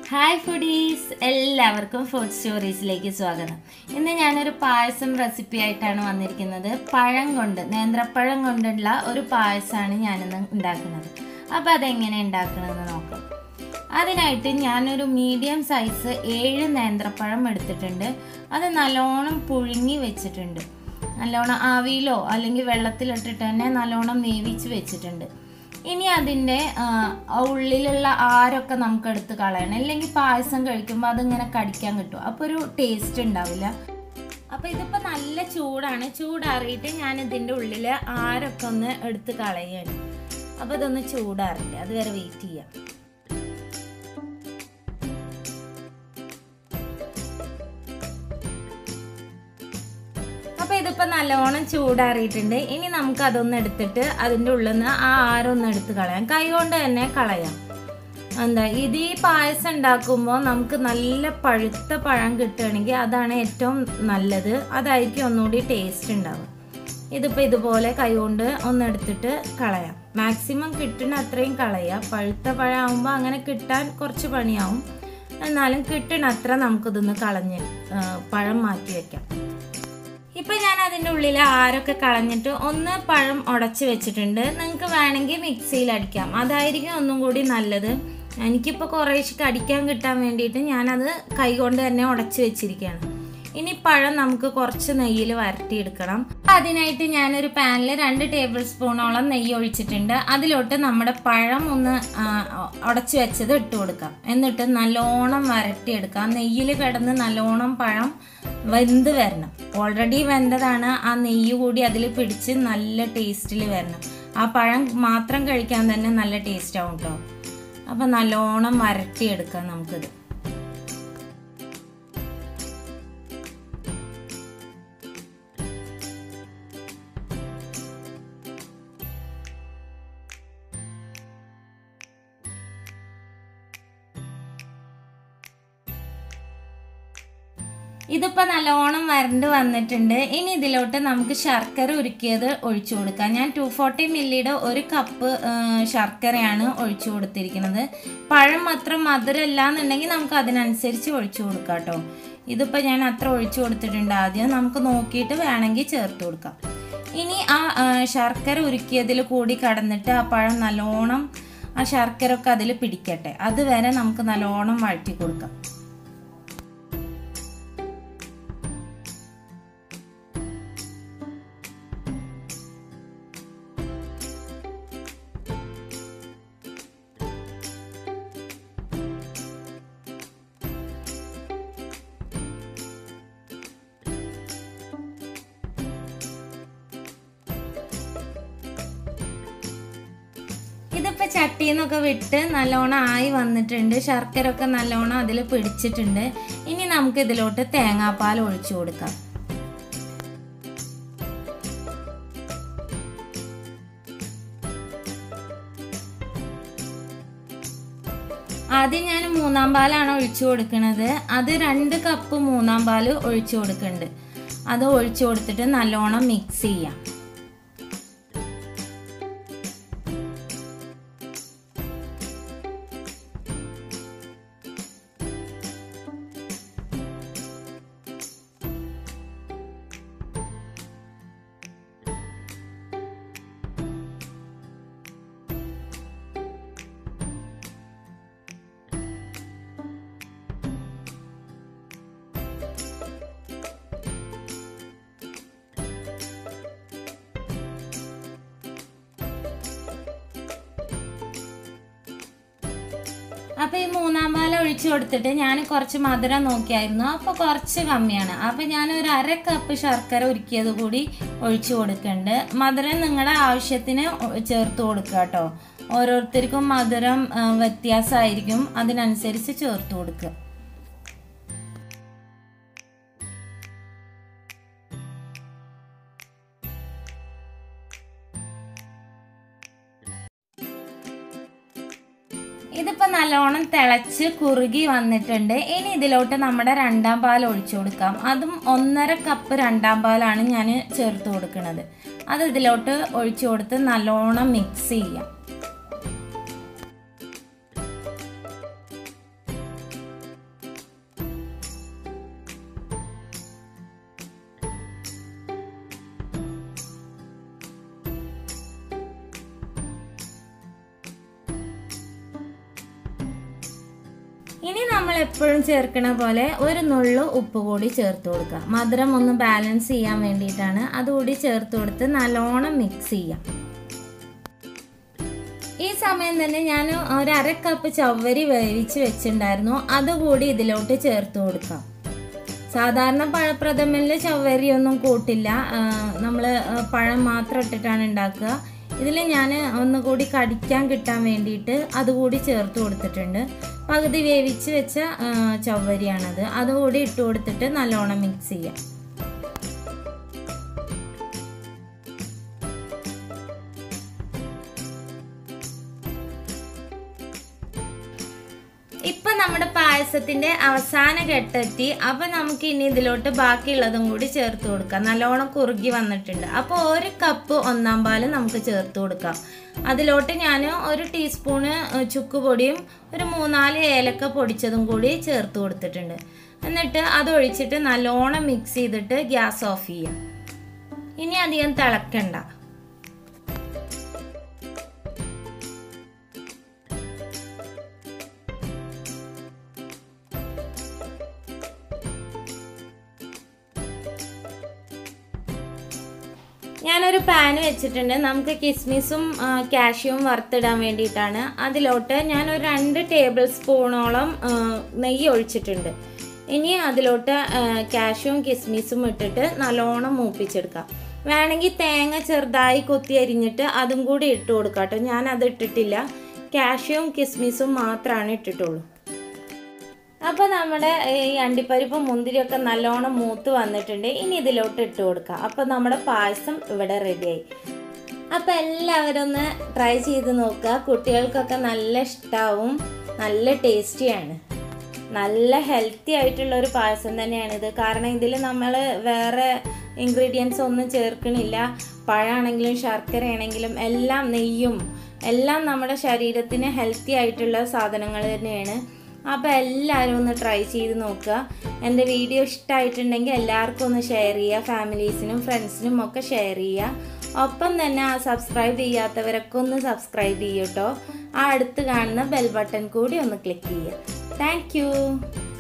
hi foodies എല്ലാവർക്കും food സ്റ്റോറീസിലേക്ക് സ്വാഗതം ഇന്ന് ഞാനൊരു പായസം റെസിപ്പി ആയിട്ടാണ് വന്നിരിക്കുന്നത് പഴം കൊണ്ട് നേന്ത്രപ്പഴം കൊണ്ടുള്ള ഒരു പായസമാണ് ഞാനിന്ന് ഉണ്ടാക്കുന്നത് അപ്പോൾ അതെങ്ങനെ ഉണ്ടാക്കണമെന്ന് നോക്കാം അതിനായിട്ട് ഞാനൊരു മീഡിയം സൈസ് ഏഴ് നേന്ത്രപ്പഴം എടുത്തിട്ടുണ്ട് അത് നല്ലോണം പുഴുങ്ങി വെച്ചിട്ടുണ്ട് നല്ലോണം ആവിയിലോ അല്ലെങ്കിൽ വെള്ളത്തിലിട്ടിട്ട് തന്നെ നല്ലോണം വേവിച്ച് വെച്ചിട്ടുണ്ട് ഇനി അതിൻ്റെ ആ ഉള്ളിലുള്ള ആരൊക്കെ നമുക്ക് എടുത്ത് കളയണം അല്ലെങ്കിൽ പായസം കഴിക്കുമ്പോൾ അതിങ്ങനെ കടിക്കാൻ കിട്ടും അപ്പോൾ ഒരു ടേസ്റ്റ് ഉണ്ടാവില്ല അപ്പോൾ ഇതിപ്പോൾ നല്ല ചൂടാണ് ചൂടാറിയിട്ട് ഞാൻ ഇതിൻ്റെ ഉള്ളിൽ ആരൊക്കെ ഒന്ന് എടുത്ത് കളയാണ് അപ്പോൾ ഇതൊന്ന് ചൂടാറില്ല അതുവരെ വെയിറ്റ് ചെയ്യാം അപ്പോൾ ഇതിപ്പോൾ നല്ലോണം ചൂടാറിയിട്ടുണ്ട് ഇനി നമുക്ക് അതൊന്ന് എടുത്തിട്ട് അതിൻ്റെ ഉള്ളിൽ നിന്ന് ആ ആരൊന്ന് എടുത്ത് കളയാം കൈ കൊണ്ട് തന്നെ കളയാം എന്താ ഇത് ഈ പായസം ഉണ്ടാക്കുമ്പോൾ നമുക്ക് നല്ല പഴുത്ത പഴം കിട്ടുകയാണെങ്കിൽ അതാണ് ഏറ്റവും നല്ലത് അതായിരിക്കും ഒന്നുകൂടി ടേസ്റ്റ് ഉണ്ടാവുക ഇതിപ്പോൾ ഇതുപോലെ കൈകൊണ്ട് ഒന്ന് എടുത്തിട്ട് കളയാം മാക്സിമം കിട്ടുന്ന അത്രയും കളയാം പഴുത്ത പഴം ആകുമ്പോൾ അങ്ങനെ കിട്ടാൻ കുറച്ച് പണിയാവും എന്നാലും കിട്ടുന്ന അത്ര നമുക്കിതൊന്ന് കളഞ്ഞ് പഴം മാറ്റി വെക്കാം ഇപ്പം ഞാൻ അതിൻ്റെ ഉള്ളിൽ ആരൊക്കെ കളഞ്ഞിട്ട് ഒന്ന് പഴം ഉടച്ച് വെച്ചിട്ടുണ്ട് നിങ്ങൾക്ക് വേണമെങ്കിൽ മിക്സിയിൽ അടിക്കാം അതായിരിക്കും ഒന്നും കൂടി നല്ലത് എനിക്കിപ്പോൾ കുറേശ്ശെ കടിക്കാൻ കിട്ടാൻ വേണ്ടിയിട്ട് ഞാനത് കൈകൊണ്ട് തന്നെ ഉടച്ച് വെച്ചിരിക്കുകയാണ് ഇനി പഴം നമുക്ക് കുറച്ച് നെയ്യിൽ വരട്ടിയെടുക്കണം അതിനായിട്ട് ഞാനൊരു പാനിൽ രണ്ട് ടേബിൾ സ്പൂണോളം നെയ്യ് ഒഴിച്ചിട്ടുണ്ട് അതിലോട്ട് നമ്മുടെ പഴം ഒന്ന് ഉടച്ച് വെച്ചത് ഇട്ട് കൊടുക്കാം എന്നിട്ട് നല്ലോണം വരട്ടിയെടുക്കാം നെയ്യിൽ കിടന്ന് നല്ലോണം പഴം വെന്ത് വരണം ഓൾറെഡി വെന്തതാണ് ആ നെയ്യ് കൂടി അതിൽ പിടിച്ച് നല്ല ടേസ്റ്റിൽ വരണം ആ പഴം മാത്രം കഴിക്കാൻ തന്നെ നല്ല ടേസ്റ്റ് ആവും കേട്ടോ അപ്പം നല്ലോണം വരട്ടിയെടുക്കാം നമുക്കിത് ഇതിപ്പോൾ നല്ലോണം വരണ്ട് വന്നിട്ടുണ്ട് ഇനി ഇതിലോട്ട് നമുക്ക് ശർക്കര ഉരുക്കിയത് ഒഴിച്ചു കൊടുക്കാം ഞാൻ ടു ഫോർട്ടി മില്ലിയുടെ ഒരു കപ്പ് ശർക്കരയാണ് ഒഴിച്ചു കൊടുത്തിരിക്കുന്നത് പഴം മാത്രം മധുരമല്ല എന്നുണ്ടെങ്കിൽ നമുക്ക് അതിനനുസരിച്ച് ഒഴിച്ചു കൊടുക്കാം കേട്ടോ ഇതിപ്പോൾ ഞാൻ അത്ര ഒഴിച്ചു കൊടുത്തിട്ടുണ്ട് ആദ്യം നമുക്ക് നോക്കിയിട്ട് വേണമെങ്കിൽ ചേർത്ത് കൊടുക്കാം ഇനി ആ ശർക്കര ഉരുക്കിയതിൽ കൂടി കടന്നിട്ട് ആ പഴം നല്ലോണം ആ ശർക്കര ഒക്കെ അതിൽ പിടിക്കട്ടെ അതുവരെ നമുക്ക് നല്ലോണം വഴറ്റി കൊടുക്കാം ഇതിപ്പോൾ ചട്ടിയിൽ നിന്നൊക്കെ വിട്ട് നല്ലോണം ആയി വന്നിട്ടുണ്ട് ശർക്കര ഒക്കെ നല്ലോണം അതിൽ പിടിച്ചിട്ടുണ്ട് ഇനി നമുക്ക് ഇതിലോട്ട് തേങ്ങാപ്പാൽ ഒഴിച്ചു കൊടുക്കാം ആദ്യം ഞാൻ മൂന്നാം പാലാണ് ഒഴിച്ചു കൊടുക്കുന്നത് അത് രണ്ട് കപ്പ് മൂന്നാം പാൽ ഒഴിച്ചു കൊടുക്കുന്നുണ്ട് അത് ഒഴിച്ചു കൊടുത്തിട്ട് നല്ലോണം മിക്സ് ചെയ്യാം അപ്പോൾ ഈ മൂന്നാം പാൽ ഒഴിച്ചു കൊടുത്തിട്ട് ഞാൻ കുറച്ച് മധുരം നോക്കിയായിരുന്നു അപ്പോൾ കുറച്ച് കമ്മിയാണ് അപ്പോൾ ഞാൻ ഒരു അര കപ്പ് ശർക്കര ഉരുക്കിയത് കൂടി ഒഴിച്ചു കൊടുക്കുന്നുണ്ട് മധുരം നിങ്ങളുടെ ആവശ്യത്തിന് ചേർത്ത് കൊടുക്കുക കേട്ടോ ഓരോരുത്തർക്കും മധുരം വ്യത്യാസമായിരിക്കും അതിനനുസരിച്ച് ചേർത്ത് കൊടുക്കുക ഇതിപ്പോൾ നല്ലോണം തിളച്ച് കുറുകി വന്നിട്ടുണ്ട് ഇനി ഇതിലോട്ട് നമ്മുടെ രണ്ടാം പാൽ ഒഴിച്ചു കൊടുക്കാം അതും ഒന്നര കപ്പ് രണ്ടാം പാലാണ് ഞാൻ ചേർത്ത് കൊടുക്കുന്നത് അത് ഇതിലോട്ട് ഒഴിച്ചു കൊടുത്ത് നല്ലോണം മിക്സ് ചെയ്യാം എപ്പോഴും ചേർക്കണ പോലെ ഒരു നുള്ളു ഉപ്പ് കൂടി ചേർത്ത് കൊടുക്കുക മധുരം ഒന്ന് ബാലൻസ് ചെയ്യാൻ വേണ്ടിയിട്ടാണ് അതുകൂടി ചേർത്ത് കൊടുത്ത് നല്ലോണം മിക്സ് ചെയ്യാം ഈ സമയം തന്നെ ഞാൻ ഒരു അര കപ്പ് ചവ്വരി വേവിച്ച് വെച്ചിട്ടുണ്ടായിരുന്നു അതുകൂടി ഇതിലോട്ട് ചേർത്ത് കൊടുക്കാം സാധാരണ പഴപ്രഥമനിൽ ചവ്വരിയൊന്നും കൂട്ടില്ല നമ്മൾ പഴം മാത്രം ഇട്ടിട്ടാണ് ഉണ്ടാക്കുക ഇതിൽ ഞാൻ ഒന്നുകൂടി കടിക്കാൻ കിട്ടാൻ വേണ്ടിയിട്ട് അതുകൂടി ചേർത്ത് കൊടുത്തിട്ടുണ്ട് പകുതി വേവിച്ച് വെച്ച ചവ്വരിയാണത് അതുകൂടി ഇട്ട് കൊടുത്തിട്ട് നല്ലോണം മിക്സ് ചെയ്യാം ഇപ്പൊ നമ്മുടെ പായസത്തിന്റെ അവസാന ഘട്ടെത്തി അപ്പൊ നമുക്ക് ഇനി ഇതിലോട്ട് ബാക്കിയുള്ളതും കൂടി ചേർത്ത് കൊടുക്കാം നല്ലോണം കുറുകി വന്നിട്ടുണ്ട് അപ്പോൾ ഒരു കപ്പ് ഒന്നാം പാല് നമുക്ക് ചേർത്ത് കൊടുക്കാം അതിലോട്ട് ഞാൻ ഒരു ടീസ്പൂണ് ചുക്കുപൊടിയും ഒരു മൂന്നാല് ഏലക്ക പൊടിച്ചതും കൂടി ചേർത്ത് കൊടുത്തിട്ടുണ്ട് എന്നിട്ട് അത് ഒഴിച്ചിട്ട് നല്ലോണം മിക്സ് ചെയ്തിട്ട് ഗ്യാസ് ഓഫ് ചെയ്യാം ഇനി അധികം തിളക്കണ്ട ഞാനൊരു പാൻ വെച്ചിട്ടുണ്ട് നമുക്ക് കിസ്മിസും കാഷ്യൂവും വറുത്തിടാൻ വേണ്ടിയിട്ടാണ് അതിലോട്ട് ഞാനൊരു രണ്ട് ടേബിൾ സ്പൂണോളം നെയ്യ് ഒഴിച്ചിട്ടുണ്ട് ഇനി അതിലോട്ട് കാഷ്യൂവും കിസ്മിസും ഇട്ടിട്ട് നല്ലോണം മൂപ്പിച്ചെടുക്കാം വേണമെങ്കിൽ തേങ്ങ ചെറുതായി കൊത്തി അരിഞ്ഞിട്ട് അതും കൂടി ഇട്ട് കൊടുക്കാം കേട്ടോ ഞാൻ അത് ഇട്ടിട്ടില്ല കാഷ്യൂവും കിസ്മിസും മാത്രമാണ് ഇട്ടിട്ടുള്ളൂ അപ്പോൾ നമ്മുടെ ഈ അണ്ടിപ്പരിപ്പും മുന്തിരിയൊക്കെ നല്ലോണം മൂത്ത് വന്നിട്ടുണ്ട് ഇനി ഇതിലോട്ട് ഇട്ട് കൊടുക്കാം അപ്പോൾ നമ്മുടെ പായസം ഇവിടെ റെഡിയായി അപ്പോൾ എല്ലാവരും ഒന്ന് ട്രൈ ചെയ്ത് നോക്കുക കുട്ടികൾക്കൊക്കെ നല്ല ഇഷ്ടാവും നല്ല ടേസ്റ്റിയാണ് നല്ല ഹെൽത്തി ആയിട്ടുള്ള ഒരു പായസം തന്നെയാണിത് കാരണം ഇതിൽ നമ്മൾ വേറെ ഇൻഗ്രീഡിയൻസ് ഒന്നും ചേർക്കണില്ല പഴമാണെങ്കിലും ശർക്കരയാണെങ്കിലും എല്ലാം നെയ്യും എല്ലാം നമ്മുടെ ശരീരത്തിന് ഹെൽത്തി ആയിട്ടുള്ള സാധനങ്ങൾ തന്നെയാണ് അപ്പോൾ എല്ലാവരും ഒന്ന് ട്രൈ ചെയ്ത് നോക്കുക എൻ്റെ വീഡിയോ ഇഷ്ടമായിട്ടുണ്ടെങ്കിൽ എല്ലാവർക്കും ഒന്ന് ഷെയർ ചെയ്യുക ഫാമിലീസിനും ഫ്രണ്ട്സിനും ഒക്കെ ഷെയർ ചെയ്യുക ഒപ്പം തന്നെ ആ സബ്സ്ക്രൈബ് ചെയ്യാത്തവരൊക്കെ ഒന്ന് സബ്സ്ക്രൈബ് ചെയ്യൂട്ടോ ആ അടുത്ത് കാണുന്ന ബെൽ ബട്ടൺ കൂടി ഒന്ന് ക്ലിക്ക് ചെയ്യുക താങ്ക്